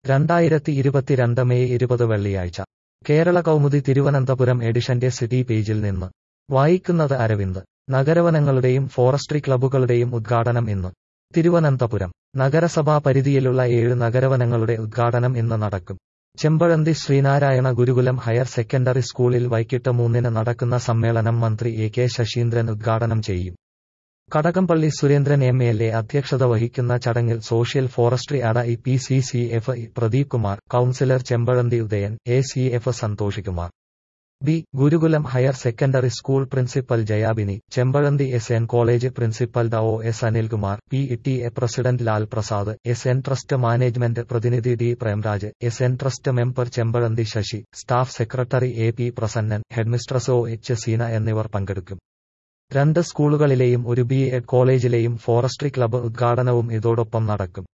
രണ്ടായിരത്തി ഇരുപത്തിരണ്ട് മെയ് ഇരുപത് വെള്ളിയാഴ്ച കേരള കൗമുദി തിരുവനന്തപുരം എഡിഷന്റെ സിറ്റി പേജിൽ നിന്ന് വായിക്കുന്നത് അരവിന്ദ് നഗരവനങ്ങളുടെയും ഫോറസ്ട്രി ക്ലബ്ബുകളുടെയും ഉദ്ഘാടനം ഇന്ന് തിരുവനന്തപുരം നഗരസഭാ പരിധിയിലുള്ള ഏഴ് നഗരവനങ്ങളുടെ ഉദ്ഘാടനം ഇന്ന് നടക്കും ചെമ്പഴന്തി ശ്രീനാരായണ ഗുരുകുലം ഹയർ സെക്കൻഡറി സ്കൂളിൽ വൈകിട്ട് മൂന്നിന് നടക്കുന്ന സമ്മേളനം മന്ത്രി എ കെ ശശീന്ദ്രൻ ഉദ്ഘാടനം ചെയ്യും Kadakampally Surendran M L A അധ്യക്ഷത വഹിക്കുന്ന ചടങ്ങിൽ സോഷ്യൽ ഫോറസ്ട്രി അട E P C C F Pradeep Kumar councillor Chempazhanthi Udayan A C F Santhosh Kumar B Gurukulam higher secondary school principal Jayabini Chempazhanthi S N college principal ഡ O S Anilkumar P T A president Lal Prasad S N trust management പ്രതിനിധി D Premraj S N trust member Chempazhanthi Sasi staff secretary A P Prasannan headmistress O H Seena എന്നിവർ പങ്കെടുക്കും രണ്ട് സ്കൂളുകളിലെയും ഒരു B Ed കോളേജിലെയും forestry club ഉദ്ഘാടനവും ഇതോടൊപ്പം നടക്കും